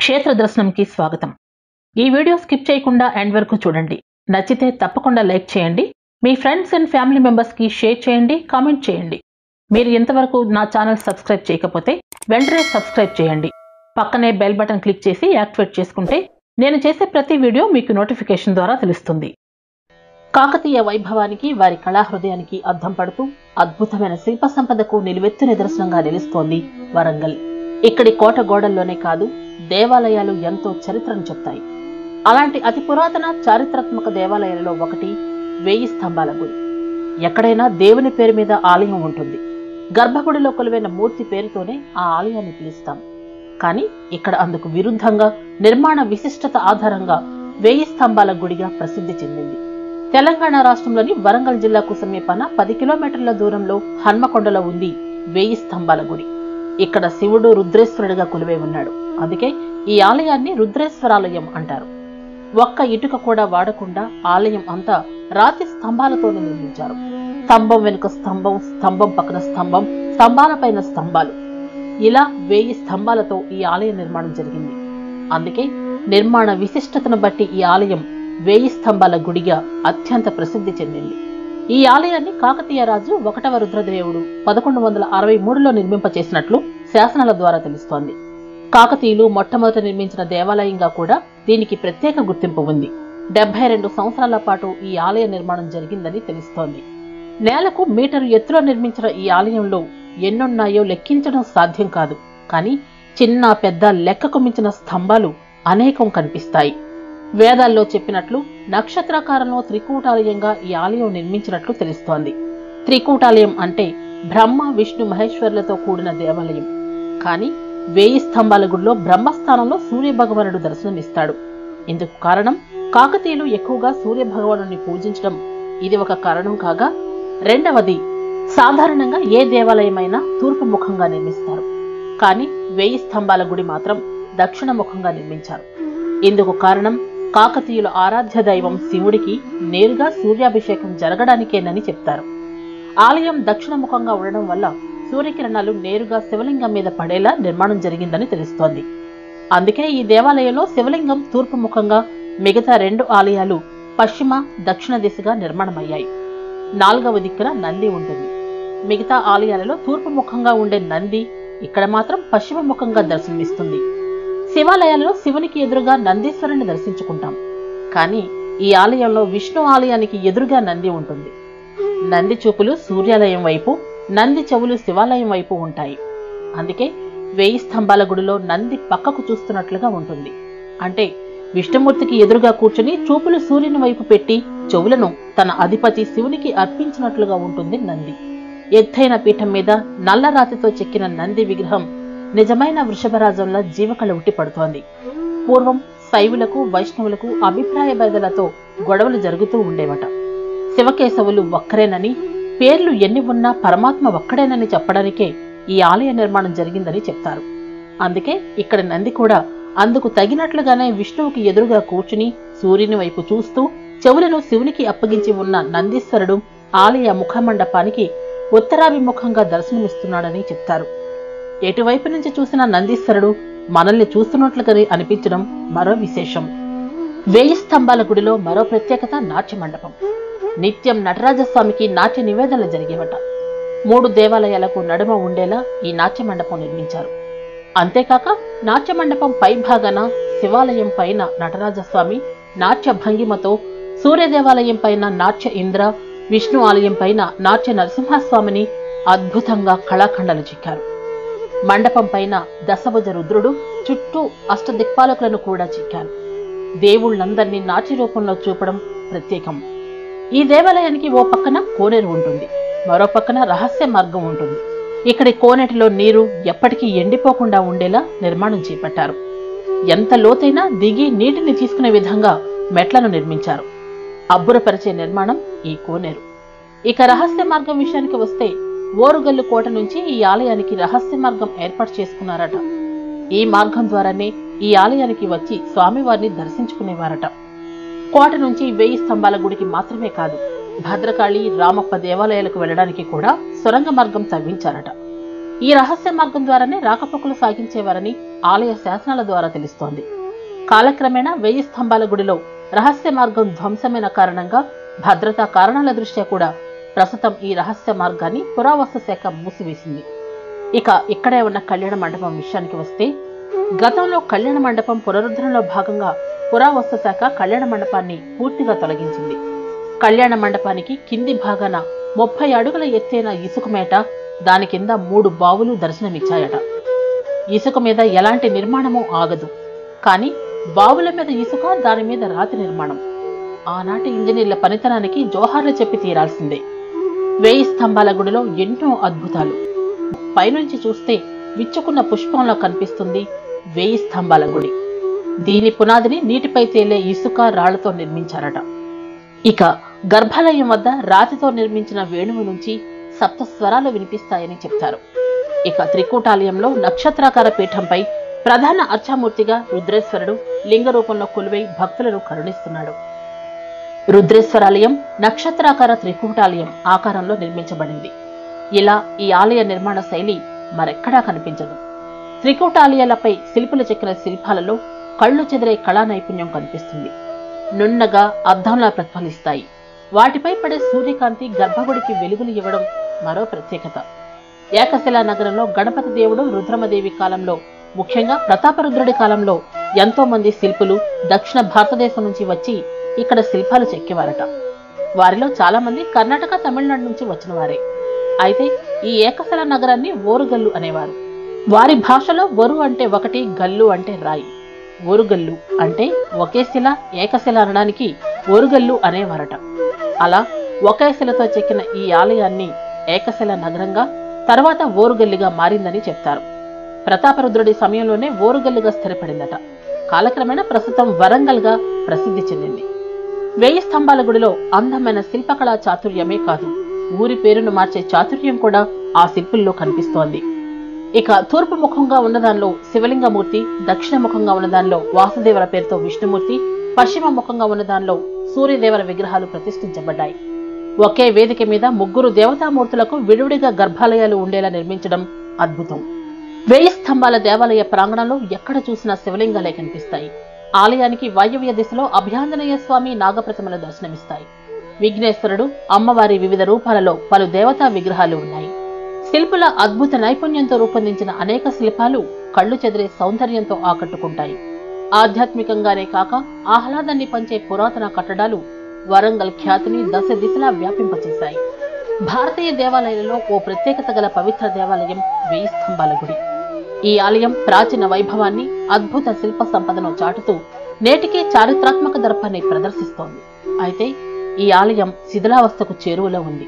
క్షేత్ర దర్శనంకి స్వాగతం ఈ వీడియో స్కిప్ చేయకుండా ఎండ్ వరకు చూడండి నచ్చితే తప్పకుండా లైక్ చేయండి మీ ఫ్రెండ్స్ అండ్ ఫ్యామిలీ మెంబర్స్కి షేర్ చేయండి కామెంట్ చేయండి మీరు ఇంతవరకు నా ఛానల్ సబ్స్క్రైబ్ చేయకపోతే వెంటనే సబ్స్క్రైబ్ చేయండి పక్కనే బెల్ బటన్ క్లిక్ చేసి యాక్టివేట్ చేసుకుంటే నేను చేసే ప్రతి వీడియో మీకు నోటిఫికేషన్ ద్వారా తెలుస్తుంది కాకతీయ వైభవానికి వారి కళా హృదయానికి అద్దం పడుతూ అద్భుతమైన శిల్ప సంపదకు నిలువెత్తు నిదర్శనంగా నిలుస్తోంది వరంగల్ ఇక్కడి కోట గోడల్లోనే కాదు దేవాలయాలు ఎంతో చరిత్రను చెప్తాయి అలాంటి అతి పురాతన చారిత్రాత్మక దేవాలయాలలో ఒకటి వేయి స్తంభాల గుడి ఎక్కడైనా దేవుని పేరు మీద ఆలయం ఉంటుంది గర్భగుడిలో కొలువైన మూర్తి పేరుతోనే ఆ ఆలయాన్ని పిలుస్తాం కానీ ఇక్కడ అందుకు విరుద్ధంగా నిర్మాణ విశిష్టత ఆధారంగా వేయి స్తంభాల గుడిగా ప్రసిద్ధి చెందింది తెలంగాణ రాష్ట్రంలోని వరంగల్ జిల్లాకు సమీపాన పది కిలోమీటర్ల దూరంలో హన్మకొండలో ఉంది వేయి స్తంభాల గుడి ఇక్కడ శివుడు రుద్రేశ్వరుడిగా కొలువై ఉన్నాడు అందుకే ఈ ఆలయాన్ని రుద్రేశ్వరాలయం అంటారు ఒక్క ఇటుక కూడా వాడకుండా ఆలయం అంతా రాతి స్తంభాలతోనే నిర్మించారు స్తంభం వెనుక స్తంభం స్తంభం పక్కన స్తంభం స్తంభాలపైన స్తంభాలు ఇలా వేయి స్తంభాలతో ఈ ఆలయ నిర్మాణం జరిగింది అందుకే నిర్మాణ విశిష్టతను బట్టి ఈ ఆలయం వేయి స్తంభాల గుడిగా అత్యంత ప్రసిద్ధి చెందింది ఈ ఆలయాన్ని కాకతీయ రాజు ఒకటవ రుద్రదేవుడు పదకొండు వందల అరవై మూడులో నిర్మింపచేసినట్లు శాసనాల ద్వారా తెలుస్తోంది కాకతీయులు మొట్టమొదట నిర్మించిన దేవాలయంగా కూడా దీనికి ప్రత్యేక గుర్తింపు ఉంది డెబ్బై రెండు సంవత్సరాల పాటు ఈ ఆలయ నిర్మాణం జరిగిందని తెలుస్తోంది నేలకు మీటరు ఎత్తులో నిర్మించిన ఈ ఆలయంలో ఎన్నున్నాయో లెక్కించడం సాధ్యం కాదు కానీ చిన్న పెద్ద లెక్కకు మించిన స్తంభాలు అనేకం కనిపిస్తాయి వేదాల్లో చెప్పినట్లు నక్షత్రాకారంలో త్రికూటాలయంగా ఈ ఆలయం నిర్మించినట్లు తెలుస్తోంది త్రికూటాలయం అంటే బ్రహ్మ విష్ణు మహేశ్వరులతో కూడిన దేవాలయం కానీ వేయి స్తంభాల గుడిలో బ్రహ్మస్థానంలో సూర్య భగవానుడు దర్శనమిస్తాడు ఇందుకు కారణం కాకతీయులు ఎక్కువగా సూర్య భగవానుని పూజించడం ఇది ఒక కారణం కాగా రెండవది సాధారణంగా ఏ దేవాలయమైనా తూర్పు ముఖంగా నిర్మిస్తారు కానీ వేయి స్తంభాల గుడి మాత్రం దక్షిణ ముఖంగా నిర్మించారు ఇందుకు కారణం కాకతీయుల ఆరాధ్య దైవం శివుడికి నేరుగా సూర్యాభిషేకం జరగడానికేనని చెప్తారు ఆలయం దక్షిణముఖంగా ఉండడం వల్ల సూర్యకిరణాలు నేరుగా శివలింగం మీద పడేలా నిర్మాణం జరిగిందని తెలుస్తోంది అందుకే ఈ దేవాలయంలో శివలింగం తూర్పు ముఖంగా మిగతా రెండు ఆలయాలు పశ్చిమ దక్షిణ దిశగా నిర్మాణమయ్యాయి నాలుగవ దిక్కున నంది ఉంటుంది మిగతా ఆలయాలలో తూర్పు ముఖంగా ఉండే నంది ఇక్కడ మాత్రం పశ్చిమ ముఖంగా దర్శనమిస్తుంది శివాలయాలలో శివునికి ఎదురుగా నందీశ్వరుని దర్శించుకుంటాం కానీ ఈ ఆలయంలో విష్ణు ఆలయానికి ఎదురుగా నంది ఉంటుంది నంది చూపులు సూర్యాలయం వైపు నంది చెవులు శివాలయం వైపు ఉంటాయి అందుకే వేయి స్తంభాల గుడిలో నంది పక్కకు చూస్తున్నట్లుగా ఉంటుంది అంటే విష్ణుమూర్తికి ఎదురుగా కూర్చుని చూపులు సూర్యుని వైపు పెట్టి చెవులను తన అధిపతి శివునికి అర్పించినట్లుగా ఉంటుంది నంది ఎత్తైన పీఠం మీద నల్లరాతితో చెక్కిన నంది విగ్రహం నిజమైన వృషభరాజంలా జీవకళ ఉట్టి పడుతోంది పూర్వం శైవులకు వైష్ణవులకు అభిప్రాయ భేదాలతో గొడవలు జరుగుతూ ఉండేవట శివకేశవులు ఒక్కరేనని పేర్లు ఎన్ని ఉన్నా పరమాత్మ ఒక్కడేనని చెప్పడానికే ఈ ఆలయ నిర్మాణం జరిగిందని చెప్తారు అందుకే ఇక్కడ నంది కూడా అందుకు తగినట్లుగానే విష్ణువుకి ఎదురుగా కూర్చుని సూర్యుని వైపు చూస్తూ చెవులను శివునికి అప్పగించి ఉన్న నందీశ్వరుడు ఆలయ ముఖమండపానికి ఉత్తరాభిముఖంగా దర్శనమిస్తున్నాడని చెప్తారు ఎటువైపు నుంచి చూసిన నందీశ్వరుడు మనల్ని చూస్తున్నట్లుగానే అనిపించడం మరో విశేషం వేయి స్తంభాల గుడిలో మరో ప్రత్యేకత నాట్య మండపం నిత్యం నటరాజస్వామికి నాట్య నివేదనలు జరిగేవట మూడు దేవాలయాలకు నడుమ ఉండేలా ఈ నాట్య మండపం నిర్మించారు అంతేకాక నాట్య మండపం పై భాగాన శివాలయం పైన నటరాజస్వామి నాట్య భంగిమతో సూర్య దేవాలయం పైన నాట్య ఇంద్ర విష్ణు ఆలయం పైన నాట్య నరసింహస్వామిని అద్భుతంగా కళాఖండలు చిక్కారు మండపం పైన దశభుజ రుద్రుడు చుట్టూ అష్టదిక్పాలకులను కూడా చిక్కారు దేవుళ్ళందరినీ నాట్య రూపంలో చూపడం ప్రత్యేకం ఈ దేవాలయానికి ఓ పక్కన కోనేరు ఉంటుంది మరో పక్కన రహస్య మార్గం ఉంటుంది ఇక్కడి కోనేటిలో నీరు ఎప్పటికీ ఎండిపోకుండా ఉండేలా నిర్మాణం చేపట్టారు ఎంత లోతైనా దిగి నీటిని తీసుకునే విధంగా మెట్లను నిర్మించారు అబ్బురపరిచే నిర్మాణం ఈ కోనేరు ఇక రహస్య మార్గం విషయానికి వస్తే ఓరుగల్లు కోట నుంచి ఈ ఆలయానికి రహస్య మార్గం ఏర్పాటు చేసుకున్నారట ఈ మార్గం ద్వారానే ఈ ఆలయానికి వచ్చి స్వామివారిని దర్శించుకునేవారట కోట నుంచి వెయ్యి స్తంభాల గుడికి మాత్రమే కాదు భద్రకాళి రామప్ప దేవాలయాలకు వెళ్ళడానికి కూడా సొరంగ మార్గం తవ్వించారట ఈ రహస్య మార్గం ద్వారానే రాకపోకలు సాగించేవారని ఆలయ శాసనాల ద్వారా తెలుస్తోంది కాలక్రమేణా వెయ్యి స్తంభాల గుడిలో రహస్య మార్గం ధ్వంసమైన కారణంగా భద్రతా కారణాల దృష్ట్యా కూడా ప్రస్తుతం ఈ రహస్య మార్గాన్ని పురావస్తు శాఖ మూసివేసింది ఇక ఇక్కడే ఉన్న కళ్యాణ మండపం విషయానికి వస్తే గతంలో కళ్యాణ మండపం పునరుద్ధరణలో భాగంగా పురావస్తు శాఖ కళ్యాణ మండపాన్ని పూర్తిగా తొలగించింది కళ్యాణ మండపానికి కింది భాగాన ముప్పై అడుగుల ఎత్తైన ఇసుక మేట దాని కింద మూడు బావులు దర్శనమిచ్చాయట ఇసుక మీద ఎలాంటి నిర్మాణమూ ఆగదు కానీ బావుల మీద ఇసుక దాని మీద రాతి నిర్మాణం ఆనాటి ఇంజనీర్ల పనితనానికి జోహార్లు చెప్పి తీరాల్సిందే వేయి స్తంభాల గుడిలో ఎన్నో అద్భుతాలు పైనుంచి చూస్తే విచ్చుకున్న పుష్పంలో కనిపిస్తుంది వేయి స్తంభాల గుడి దీని పునాదిని నీటిపై తేలే ఇసుక రాళ్లతో నిర్మించారట ఇక గర్భాలయం వద్ద రాతితో నిర్మించిన వేణువు నుంచి సప్త స్వరాలు వినిపిస్తాయని చెప్తారు ఇక త్రికూటాలయంలో నక్షత్రాకార పీఠంపై ప్రధాన అర్చామూర్తిగా రుద్రేశ్వరుడు లింగ రూపంలో కొలువై భక్తులను కరుణిస్తున్నాడు రుద్రేశ్వరాలయం నక్షత్రాకార త్రికూటాలయం ఆకారంలో నిర్మించబడింది ఇలా ఈ ఆలయ నిర్మాణ శైలి మరెక్కడా కనిపించదు త్రికూటాలయాలపై శిల్పులు చెక్కిన శిల్పాలలో కళ్ళు చెదిరే కళా నైపుణ్యం కనిపిస్తుంది నున్నగా అద్దంలా ప్రతిఫలిస్తాయి వాటిపై పడే సూర్యకాంతి గర్భగుడికి వెలుగులు ఇవ్వడం మరో ప్రత్యేకత ఏకశిలా నగరంలో గణపతి దేవుడు రుద్రమదేవి కాలంలో ముఖ్యంగా ప్రతాపరుద్రుడి కాలంలో ఎంతో మంది శిల్పులు దక్షిణ భారతదేశం నుంచి వచ్చి ఇక్కడ శిల్పాలు చెక్కేవారట వారిలో చాలా మంది కర్ణాటక తమిళనాడు నుంచి వచ్చిన వారే అయితే ఈ ఏకశిల నగరాన్ని ఓరుగల్లు అనేవారు వారి భాషలో ఒరు అంటే ఒకటి గల్లు అంటే రాయి ఓరుగల్లు అంటే ఒకే శిల ఏకశిల అనడానికి ఓరుగల్లు అనేవారట అలా ఒకే శిలతో చెక్కిన ఈ ఆలయాన్ని ఏకశిల నగరంగా తర్వాత ఓరుగల్లిగా మారిందని చెప్తారు ప్రతాపరుద్రుడి సమయంలోనే ఓరుగల్లుగా స్థిరపడిందట కాలక్రమేణా ప్రస్తుతం వరంగల్గా ప్రసిద్ధి చెందింది వేయి స్తంభాల గుడిలో అందమైన శిల్పకళా చాతుర్యమే కాదు ఊరి పేరును మార్చే చాతుర్యం కూడా ఆ శిల్పుల్లో కనిపిస్తోంది ఇక తూర్పు ముఖంగా ఉన్నదానిలో శివలింగమూర్తి దక్షిణ ముఖంగా ఉన్నదానిలో వాసుదేవర పేరుతో విష్ణుమూర్తి పశ్చిమ ముఖంగా ఉన్నదానిలో సూర్యదేవర విగ్రహాలు ప్రతిష్ఠించబడ్డాయి ఒకే వేదిక మీద ముగ్గురు దేవతామూర్తులకు విడివిడిగా గర్భాలయాలు ఉండేలా నిర్మించడం అద్భుతం వేయి స్తంభాల దేవాలయ ప్రాంగణంలో ఎక్కడ చూసినా శివలింగాలే కనిపిస్తాయి ఆలయానికి వాయవ్య దిశలో అభయాంజనేయ స్వామి నాగప్రతిమలు దర్శనమిస్తాయి విఘ్నేశ్వరుడు అమ్మవారి వివిధ రూపాలలో పలు దేవతా విగ్రహాలు ఉన్నాయి శిల్పుల అద్భుత నైపుణ్యంతో రూపొందించిన అనేక శిల్పాలు కళ్ళు చెదిరే సౌందర్యంతో ఆకట్టుకుంటాయి ఆధ్యాత్మికంగానే కాక ఆహ్లాదాన్ని పంచే పురాతన కట్టడాలు వరంగల్ ఖ్యాతిని దశ దిశలా వ్యాపింపచేశాయి భారతీయ దేవాలయాలలో ఓ ప్రత్యేకత గల పవిత్ర దేవాలయం వేయి స్తంభాల గుడి ఈ ఆలయం ప్రాచీన వైభవాన్ని అద్భుత శిల్ప సంపదను చాటుతూ నేటికీ చారిత్రాత్మక దర్పాన్ని ప్రదర్శిస్తోంది అయితే ఈ ఆలయం శిథిలావస్థకు చేరువలో ఉంది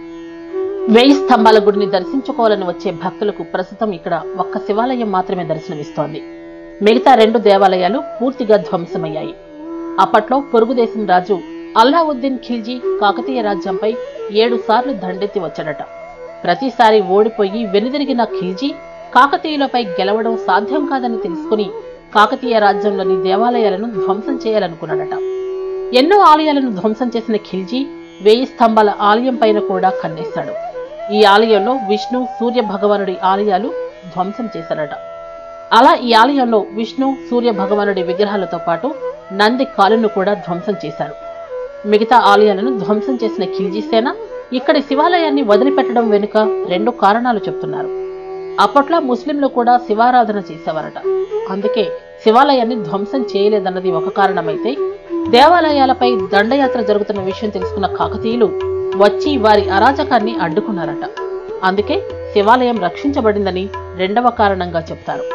వేయి స్తంభాల గుడిని దర్శించుకోవాలని వచ్చే భక్తులకు ప్రస్తుతం ఇక్కడ ఒక్క శివాలయం మాత్రమే దర్శనమిస్తోంది మిగతా రెండు దేవాలయాలు పూర్తిగా ధ్వంసమయ్యాయి అప్పట్లో పొరుగుదేశం రాజు అల్లావుద్దీన్ ఖిల్జీ కాకతీయ రాజ్యంపై ఏడు సార్లు దండెత్తి వచ్చాడట ప్రతిసారి ఓడిపోయి వెనుదిరిగిన ఖిల్జీ కాకతీయులపై గెలవడం సాధ్యం కాదని తెలుసుకుని కాకతీయ రాజ్యంలోని దేవాలయాలను ధ్వంసం చేయాలనుకున్నాడట ఎన్నో ఆలయాలను ధ్వంసం చేసిన ఖిల్జీ వేయి స్తంభాల ఆలయం పైన కూడా కన్నేశాడు ఈ ఆలయంలో విష్ణు సూర్య భగవానుడి ఆలయాలు ధ్వంసం చేశాడట అలా ఈ ఆలయంలో విష్ణు సూర్య భగవానుడి విగ్రహాలతో పాటు నంది కాలును కూడా ధ్వంసం చేశారు మిగతా ఆలయాలను ధ్వంసం చేసిన ఖిల్జీ సేన ఇక్కడి శివాలయాన్ని వదిలిపెట్టడం వెనుక రెండు కారణాలు చెప్తున్నారు అప్పట్లో ముస్లింలు కూడా శివారాధన చేసేవారట అందుకే శివాలయాన్ని ధ్వంసం చేయలేదన్నది ఒక కారణమైతే దేవాలయాలపై దండయాత్ర జరుగుతున్న విషయం తెలుసుకున్న కాకతీయులు వచ్చి వారి అరాచకాన్ని అడ్డుకున్నారట అందుకే శివాలయం రక్షించబడిందని రెండవ కారణంగా చెప్తారు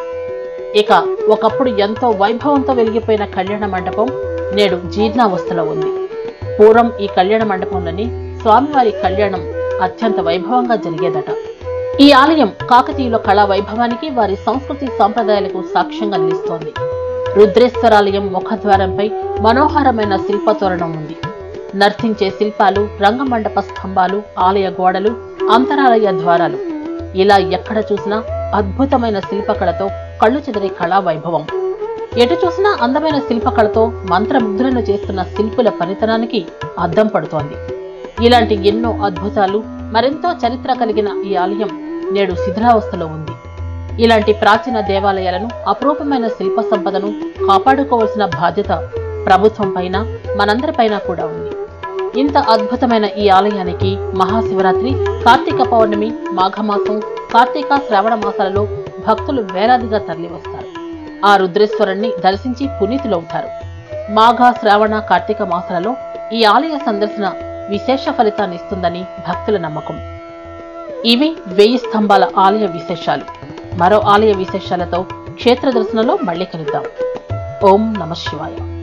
ఇక ఒకప్పుడు ఎంతో వైభవంతో వెలిగిపోయిన కళ్యాణ మండపం నేడు జీర్ణావస్థలో ఉంది పూర్వం ఈ కళ్యాణ మండపంలోని స్వామివారి కళ్యాణం అత్యంత వైభవంగా జరిగేదట ఈ ఆలయం కాకతీయుల కళా వైభవానికి వారి సంస్కృతి సాంప్రదాయాలకు సాక్ష్యంగా నిలుస్తోంది రుద్రేశ్వరాలయం ముఖద్వారంపై మనోహరమైన శిల్పతోరణం ఉంది నర్తించే శిల్పాలు రంగమండప స్తంభాలు ఆలయ గోడలు అంతరాలయ ద్వారాలు ఇలా ఎక్కడ చూసినా అద్భుతమైన శిల్పకళతో కళ్ళు చెదిరే కళా వైభవం ఎటు చూసినా అందమైన శిల్పకళతో మంత్రముగ్ధులను చేస్తున్న శిల్పుల పనితనానికి అద్దం పడుతోంది ఇలాంటి ఎన్నో అద్భుతాలు మరెంతో చరిత్ర కలిగిన ఈ ఆలయం నేడు శిథిలావస్థలో ఉంది ఇలాంటి ప్రాచీన దేవాలయాలను అపురూపమైన శిల్ప సంపదను కాపాడుకోవాల్సిన బాధ్యత ప్రభుత్వం పైన మనందరిపైన కూడా ఉంది ఇంత అద్భుతమైన ఈ ఆలయానికి మహాశివరాత్రి కార్తీక పౌర్ణమి మాఘమాసం కార్తీక శ్రావణ మాసాలలో భక్తులు వేలాదిగా తరలివస్తారు ఆ రుద్రేశ్వరుణ్ణి దర్శించి పునీతులవుతారు మాఘ శ్రావణ కార్తీక మాసాలలో ఈ ఆలయ సందర్శన విశేష ఫలితాన్ని ఇస్తుందని భక్తుల నమ్మకం ఇవి వెయ్యి స్తంభాల ఆలయ విశేషాలు మరో ఆలయ విశేషాలతో క్షేత్ర దర్శనంలో మళ్ళీ కలుద్దాం ఓం నమ శివాయ